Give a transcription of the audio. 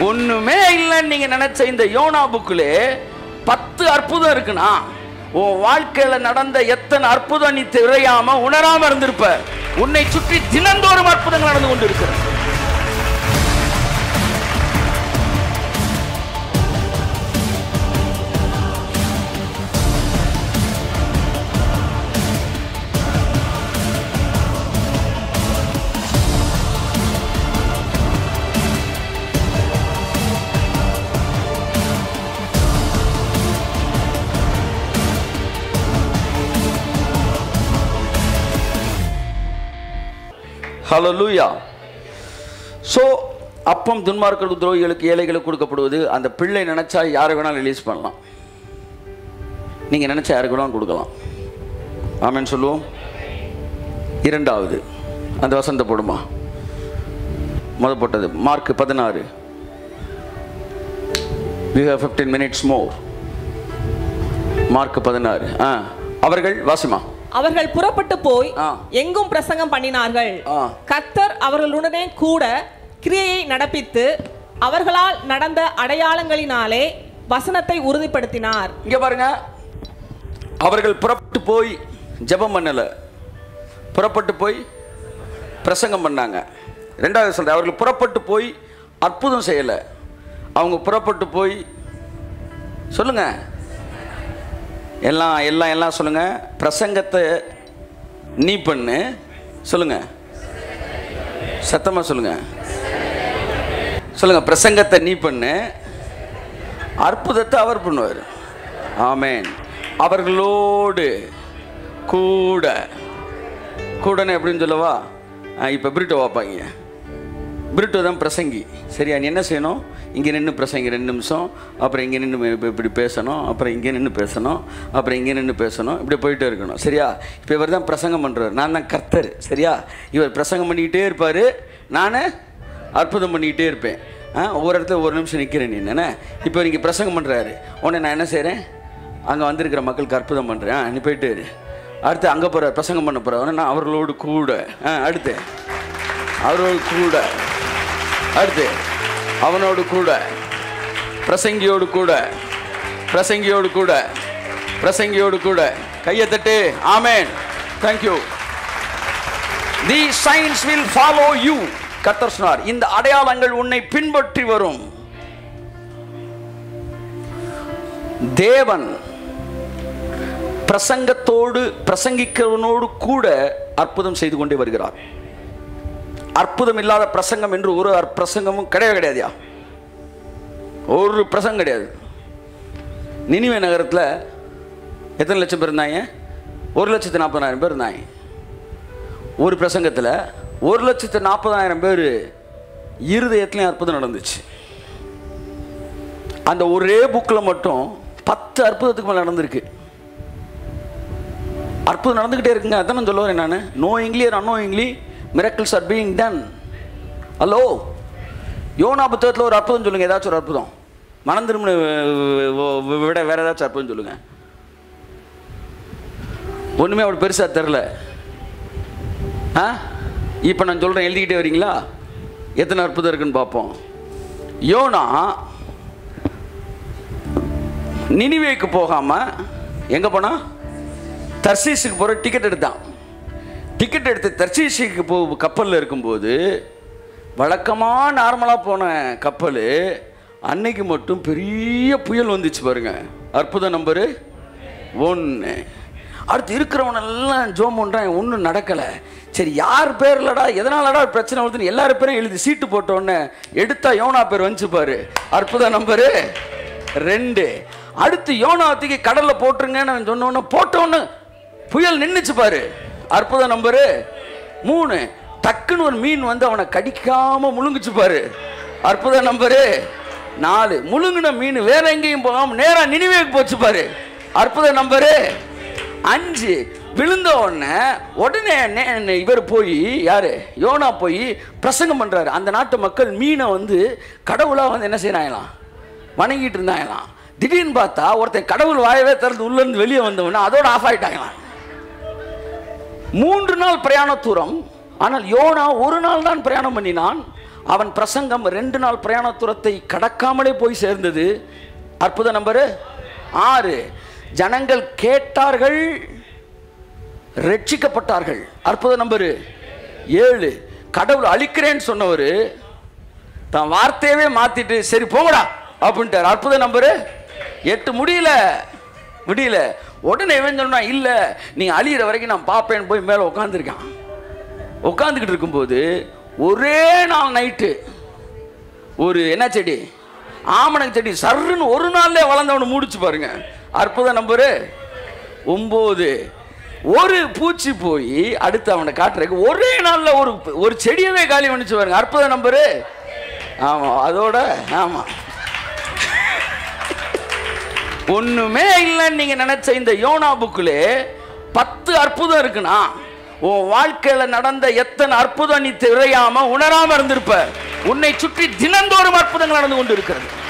ஒண்ணுமே இல்லைன்னு நீங்க நினைச்ச இந்த யோனா புக்கிலே பத்து அற்புதம் இருக்குன்னா உன் வாழ்க்கையில நடந்த எத்தனை அற்புதம் நீ தெரியாம உணராம இருந்திருப்ப உன்னை சுற்றி தினந்தோறும் அற்புதங்கள் நடந்து கொண்டு இருக்கிறது ஹalleluya ஸோ அப்பம் துன்மார்க்கர்களுக்கு துரோகிகளுக்கு ஏழைகளுக்கு கொடுக்கப்படுவது அந்த பிள்ளை நினைச்சா யாரை வேணாலும் ரிலீஸ் பண்ணலாம் நீங்க நினைச்சா யாருக்கு வேணாலும் கொடுக்கலாம் ஆமென் சொல்லுவோம் இரண்டாவது அந்த வசந்த போடுமா முத போட்டது மார்க் பதினாறு we have 15 minutes more mark பதினாறு ஆ அவர்கள் வாசிமா அவர்கள் புறப்பட்டு போய் ஆ. எங்கும் பிரசங்கம் பண்ணினார்கள் ஆ. கர்த்தர் அவர்களுடனே கூட கிரியையை நடப்பித்து அவர்களால் நடந்த அடையாளங்களினாலே வசனத்தை உறுதிப்படுத்தினார் இங்க பாருங்க அவர்கள் புறப்பட்டு போய் ஜெபம் பண்ணல புறப்பட்டு போய் பிரசங்கம் பண்ணாங்க ரெண்டாவது சொல்றேன் அவர்கள் புறப்பட்டு போய் அற்புதம் செய்யல அவங்க புறப்பட்டு போய் சொல்லுங்க எல்லாம் எல்லாம் எல்லாம் சொல்லுங்க பிரசங்கத்தை நீ பண்ணு சொல்லுங்க சத்தமா சொல்லுங்க சொல்லுங்க பிரசங்கத்தை நீ பண்ணு அற்புதத்தை அவர் பண்ணுவார் ஆமென் அவர்களோடு கூட கூடன்னு எப்படின்னு சொல்லவா இப்போ பிரிட்டோ வாப்பாங்க பிரிட்டோ தான் பிரசங்கி சரியா நீ என்ன செய்யணும் இங்கே நின்று பிரசங்கி ரெண்டு நிமிஷம் அப்புறம் இங்கே நின்று இப்படி பேசணும் அப்புறம் இங்கே நின்று பேசணும் அப்புறம் இங்கே நின்று பேசணும் இப்படி போயிட்டே இருக்கணும் சரியா இப்போ இவர் தான் பிரசங்கம் பண்ணுறாரு நான் தான் கர்த்தர் சரியா இவர் பிரசங்கம் பண்ணிக்கிட்டே இருப்பார் நான் அற்புதம் பண்ணிக்கிட்டே இருப்பேன் ஆ ஒவ்வொரு இடத்துல ஒரு நிமிஷம் நிற்கிறேன் நீ என்ன இப்போ நீங்கள் பிரசங்கம் பண்ணுறாரு உடனே நான் என்ன செய்கிறேன் அங்கே வந்திருக்கிற மக்களுக்கு அற்புதம் பண்ணுறேன் நீ போயிட்டு இரு. அடுத்து அங்கே போகிற பிரசங்கம் பண்ண போகிற உடனே நான் அவர்களோடு கூட ஆ அடுத்து அவரோடு கூட அடுத்து அவனோடு கூட பிரசங்கியோடு கூட பிரசங்கியோடு கூட பிரசங்கியோடு கூட கையை தட்டு ஆமேன் thank you the signs will follow you கர்த்தர் சொன்னார் இந்த அடையாளங்கள் உன்னை பின்பற்றி வரும் தேவன் பிரசங்கத்தோடு பிரசங்கிக்கிறவனோடு கூட அற்புதம் செய்து கொண்டே வருகிறார் அற்புதம் இல்லாத பிரசங்கம் என்று ஒரு அற்- பிரசங்கமும் கிடையவே கிடையாதுயா ஒரு பிரசங்கம் கிடையாது நினிவே நகரத்தில் எத்தனை லட்சம் பேர் இருந்தாங்க ஒரு லட்சத்து நாற்பதாயிரம் பேர் இருந்தாங்க ஒரு பிரசங்கத்தில் ஒரு லட்சத்து நாற்பதாயிரம் பேர் இருதயத்துலையும் அற்புதம் நடந்துச்சு அந்த ஒரே புக்கில் மட்டும் பத்து அற்புதத்துக்கு மேலே நடந்திருக்கு அற்புதம் நடந்துக்கிட்டே இருக்குங்க அதான் சொல்ல வரேன் நான் நோ இங்கிலி அன்னோ இங்கிலி மிரக்கிள்ஸ் ஆர் பீயிங் டன் ஹலோ யோனா புத்தகத்தில் ஒரு அற்புதம் சொல்லுங்க ஏதாச்சும் ஒரு அற்புதம் மனம் திரும்பின விட வேற ஏதாச்சும் அற்புதம் சொல்லுங்க ஒன்றுமே அப்படி பெருசாக தெரில ஆ இப்போ நான் சொல்கிறேன் எழுதிக்கிட்டே வரீங்களா எத்தனை அற்புதம் இருக்குன்னு பார்ப்போம் யோனா நினிவேக்கு போகாமல் எங்கே போனா தர்சீஸுக்கு போகிற டிக்கெட் எடுத்தான் டிக்கெட் எடுத்து தர்சீஸுக்கு போ கப்பலில் இருக்கும்போது வழக்கமாக நார்மலாக போன கப்பல் அன்னைக்கு மட்டும் பெரிய புயல் வந்துச்சு பாருங்க அற்புத நம்பரு ஒன்று அடுத்து இருக்கிறவனெல்லாம் ஜோம் பண்ணுறான் ஒன்றும் நடக்கலை சரி யார் பேர்லடா எதனாலடா பிரச்சனை வருதுன்னு எல்லாரும் பேரும் எழுதி சீட்டு போட்ட உடனே எடுத்தா யோனா பேர் வந்துச்சு பாரு அற்புத நம்பரு ரெண்டு அடுத்து யோனாத்துக்கு கடல்ல போட்டுருங்கன்னு அவன் சொன்ன உடனே போட்ட உடனே புயல் நின்னுச்சு பாரு அற்புத நம்பரு மூணு டக்குன்னு ஒரு மீன் வந்து அவனை கடிக்காம முழுங்குச்சு பாரு அற்புத நம்பரு நாலு முழுங்கின மீன் வேற எங்கேயும் போகாம நேரா நினைவேக்கு போச்சு பாரு அற்புத நம்பரு அஞ்சு விழுந்த உடனே உடனே நே- இவர் போய் யாரு யோனா போய் பிரசங்கம் பண்றாரு அந்த நாட்டு மக்கள் மீனை வந்து கடவுளா வந்து என்ன செய்யறாங்களாம் வணங்கிட்டு இருந்தாங்களாம் திடீர்னு பார்த்தா ஒருத்தன் கடவுள் வாயவே திறந்து உள்ள இருந்து வெளியே வந்தவன அதோட ஆஃப் ஆயிட்டாங்களாம் மூன்று நாள் பிரயாண தூரம் ஆனால் யோனா ஒரு நாள் தான் பிரயாணம் பண்ணினான் அவன் பிரசங்கம் ரெண்டு நாள் பிரயாண தூரத்தை கடக்காமலே போய் சேர்ந்தது அற்புத நம்பரு ஆறு ஜனங்கள் கேட்டார்கள் ரட்சிக்கப்பட்டார்கள் அற்புத நம்பரு ஏழு கடவுள் அழிக்கிறேன்னு சொன்னவர் தான் வார்த்தையவே மாத்திட்டு சரி போங்கடா அப்படின்ட்டார் அற்புத நம்பரு எட்டு முடியல முடியல உடனே இவன் சொன்னா இல்ல நீ அழியிற வரைக்கும் நான் பார்ப்பேன்னு போய் மேலே உட்காந்துருக்கான் உட்காந்துக்கிட்டு இருக்கும்போது ஒரே நாள் நைட்டு ஒரு என்ன செடி ஆமணக்கு செடி சர்ருன்னு ஒரு நாள்ல வளர்ந்தவனை முடிச்சு பாருங்க அற்புத நம்பரு ஒம்பது ஒரு பூச்சி போய் அடுத்து அவனை காட்டுறதுக்கு ஒரே நாள்ல ஒரு ஒரு செடியவே காலி பண்ணிச்சு பாருங்க அற்புத நம்பரு ஆமா அதோட ஆமா ஒண்ணுமே இல்லைன்னு நீங்க நினைச்ச இந்த யோனா புக்கிலே பத்து அற்புதம் இருக்குன்னா உன் வாழ்க்கையில நடந்த எத்தனை அற்புதம் நீ தெரியாம உணராம இருந்திருப்ப உன்னை சுற்றி தினந்தோறும் அற்புதங்கள் நடந்து கொண்டு இருக்கிறது